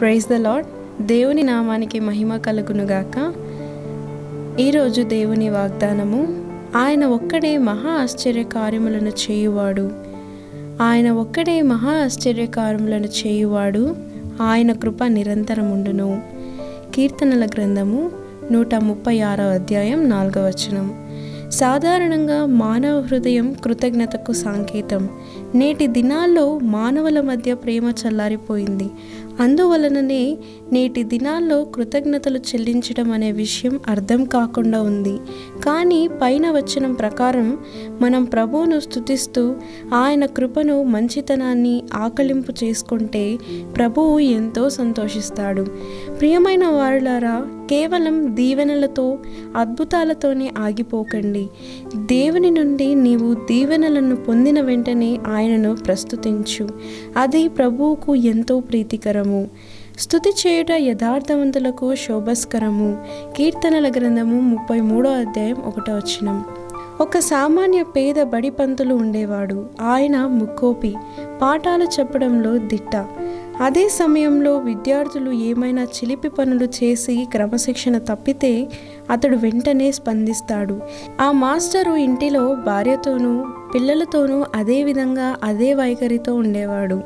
praise the lord దేవుని నామానికి మహిమ కలుగునుగాక ఈరోజు దేవుని వాగ్దానము ఆయన ఒక్కడే మహా ఆశ్చర్య కార్యములను చేయువాడు ఆయన ఒక్కడే మహా ఆశ్చర్య కార్యములను చేయువాడు ఆయన కృప నిరంతరముండును కీర్తనల గ్రంథము నూట ముప్పై ఆరో అధ్యాయం నాలుగవ వచనం సాధారణంగా మానవ హృదయం కృతజ్ఞతకు సంకేతం నేటి దినాల్లో మానవుల మధ్య ప్రేమ చల్లారిపోయింది అందువలననే నేటి దినాల్లో కృతజ్ఞతలు చెల్లించడం అనే విషయం అర్థం కాకుండా ఉంది కానీ పైన వచనం ప్రకారం మనం ప్రభువును స్తుతిస్తూ ఆయన కృపను మంచితనాన్ని ఆకలింపు చేసుకుంటే ప్రభువు ఎంతో సంతోషిస్తాడు ప్రియమైన వారులారా కేవలం దీవెనలతో అద్భుతాలతోనే ఆగిపోకండి దేవుని నుండి నీవు దీవెనలను పొందిన వెంటనే ఆయనను ప్రస్తుతించు అది ప్రభువుకు ఎంతో ప్రీతికరము స్తుతి చేయుట యథార్థవంతులకు శోభస్కరము కీర్తనల గ్రంథము ముప్పై మూడో అధ్యాయం ఒకటో వచనం ఒక సామాన్య పేద బడి పంతులు ఉండేవాడు ఆయన ముక్కోపి పాఠాలు చెప్పడంలో దిట్ట అదే సమయంలో విద్యార్థులు ఏమైనా చిలిపి పనులు చేసి క్రమశిక్షణ తప్పితే అతడు వెంటనే స్పందిస్తాడు ఆ మాస్టరు ఇంటిలో భార్యతోనూ పిల్లలతోనూ అదే విధంగా అదే వైఖరితో ఉండేవాడు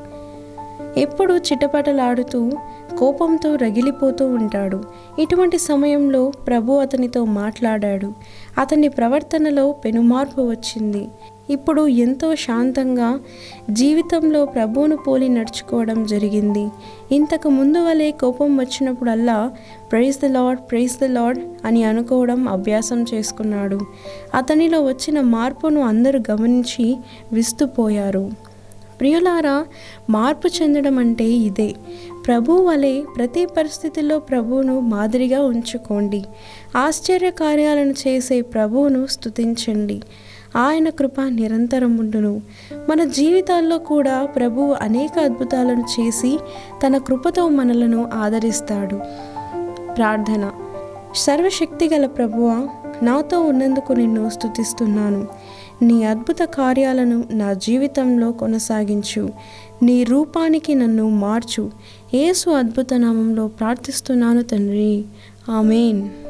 ఎప్పుడు చిటపటలాడుతూ కోపంతో రగిలిపోతూ ఉంటాడు ఇటువంటి సమయంలో ప్రభు అతనితో మాట్లాడాడు అతని ప్రవర్తనలో పెనుమార్పు వచ్చింది ఇప్పుడు ఎంతో శాంతంగా జీవితంలో ప్రభువును పోలి నడుచుకోవడం జరిగింది ఇంతకు ముందు వలె కోపం వచ్చినప్పుడల్లా praise the lord praise the lord అని అనుకోవడం అభ్యాసం చేసుకున్నాడు అతనిలో వచ్చిన మార్పును అందరూ గమనించి విస్తుపోయారు ప్రియులారా మార్పు చెందడం అంటే ఇదే ప్రభు వలె ప్రతి పరిస్థితిలో ప్రభువును మాదిరిగా ఉంచుకోండి ఆశ్చర్య కార్యాలను చేసే ప్రభువును స్తుతించండి ఆయన కృప నిరంతరం ఉండును మన జీవితాల్లో కూడా ప్రభువు అనేక అద్భుతాలను చేసి తన కృపతో మనలను ఆదరిస్తాడు ప్రార్థన సర్వశక్తిగల ప్రభువ నాతో ఉన్నందుకు నిన్ను స్తుతిస్తున్నాను నీ అద్భుత కార్యాలను నా జీవితంలో కొనసాగించు నీ రూపానికి నన్ను మార్చు యేసు అద్భుత నామంలో ప్రార్థిస్తున్నాను తండ్రి ఆమెన్